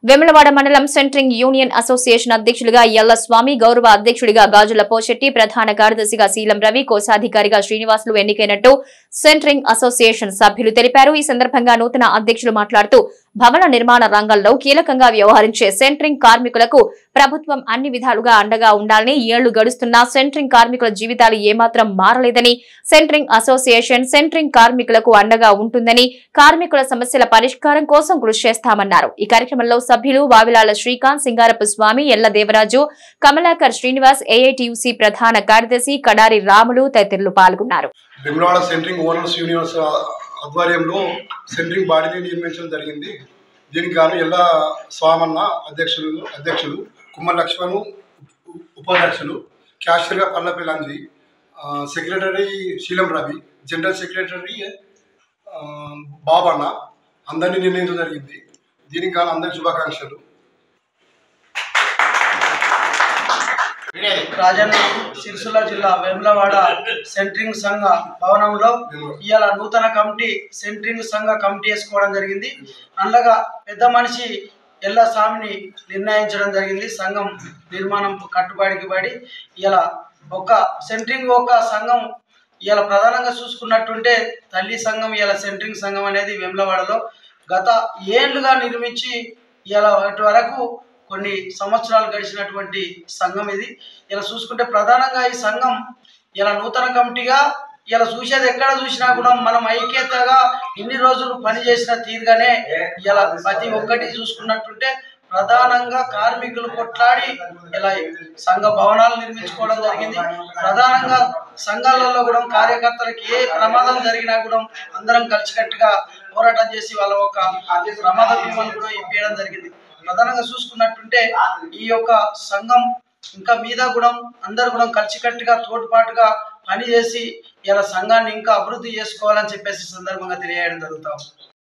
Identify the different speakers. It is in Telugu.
Speaker 1: వెములవాడ మండలం సెంట్రింగ్ యూనియన్ అసోసియేషన్ అధ్యక్షులుగా ఎల్ల స్వామి గౌరవ అధ్యక్షుడిగా గాజుల పోషెట్టి ప్రధాన కార్యదర్శిగా శీలం రవి కోశాధికారిగా శ్రీనివాసులు ఎన్నికైనట్టు సెంట్రింగ్ అసోసియేషన్ సభ్యులు తెలిపారు ఈ సందర్భంగా నూతన అధ్యక్షులు మాట్లాడుతూ భవన నిర్మాణ రంగంలో కీలకంగా వ్యవహరించే సెంట్రింగ్ కార్మికులకు ప్రభుత్వం అన్ని విధాలుగా అండగా ఉండాలని ఏళ్లు గడుస్తున్నా సెంట్రింగ్ కార్మికుల జీవితాలు ఏమాత్రం మారలేదని సెంట్రింగ్ అసోసియేషన్ సెంట్రింగ్ కార్మికులకు అండగా ఉంటుందని కార్మికుల సమస్యల పరిష్కారం కోసం కృషి చేస్తామన్నారు ఈ కార్యక్రమంలో సభ్యులు వావిలాల శ్రీకాంత్ సింగారపు స్వామి ఎల్ల దేవరాజు కమలాకర్ శ్రీనివాస్ ఏఐటియుసి ప్రధాన కార్యదర్శి కడారి రాములు తదితరులు పాల్గొన్నారు
Speaker 2: విమలవాడ సెంట్రింగ్ ఓనర్స్ యూనివర్స్ ఆధ్వర్యంలో సెంట్రింగ్ బాడీని నిర్మించడం జరిగింది దీనికి గాను ఎల్ల స్వామన్న అధ్యక్షులు అధ్యక్షులు కుమ్మర్ లక్ష్మణు ఉ- ఉపాధ్యక్షులు క్యాషియర్గా పల్లపల్లి అంజి ఆ, secretary Seelam Ravi general secretary ఆ, బాబన్న అందరినీ నిర్ణయించడం జరిగింది దీనికి గాను అందరికి శుభాకాంక్షలు
Speaker 3: రాజన్న సిరిసిల్ల జిల్లా వేములవాడ సెంట్రింగ్ సంఘ భవనంలో ఇవాళ నూతన కమిటీ సెంట్రింగ్ సంఘ కమిటీ వేసుకోవడం జరిగింది అందులో పెద్ద మనిషి ఎల్ల స్వామిని నిర్ణయించడం జరిగింది సంఘం నిర్మాణం కట్టుబడికి పడి ఇలా ఒక సెంట్రింగ్ ఒక సంఘం ఇలా ప్రధానంగా చూసుకున్నట్టుంటే తల్లి సంఘం ఇలా సెంట్రింగ్ సంఘం అనేది వేములవాడలో గత ఏళ్ళుగా నిర్మించి ఇలా ఇటు వరకు కొన్ని సంవత్సరాలు గడిచినటువంటి సంఘం ఇది ఇలా చూసుకుంటే ప్రధానంగా ఈ సంఘం ఇలా నూతన కమిటీగా ఇలా చూసేది ఎక్కడ చూసినా కూడా మనం ఐక్యతగా ఇన్ని రోజులు పనిచేసిన తీరుగానే ఇలా ప్రతి ఒక్కటి చూసుకున్నట్టుంటే ప్రధానంగా కార్మికులు కొట్లాడి ఇలా సంఘ భవనాలు నిర్మించుకోవడం జరిగింది ప్రధానంగా సంఘాలలో కూడా కార్యకర్తలకి ఏ ప్రమాదం జరిగినా కూడా అందరం కలిసికట్టుగా పోరాటం చేసి వాళ్ళ ఒక ప్రమాద బీమాలు కూడా ఇప్పించడం జరిగింది ప్రధానంగా చూసుకున్నట్టుంటే ఈ యొక్క సంఘం ఇంకా మీద కూడా అందరు కూడా కలిసికట్టుగా తోడ్పాటుగా పనిచేసి ఇలా సంఘాన్ని ఇంకా అభివృద్ధి చేసుకోవాలని చెప్పేసి ఈ సందర్భంగా తెలియజేయడం జరుగుతాం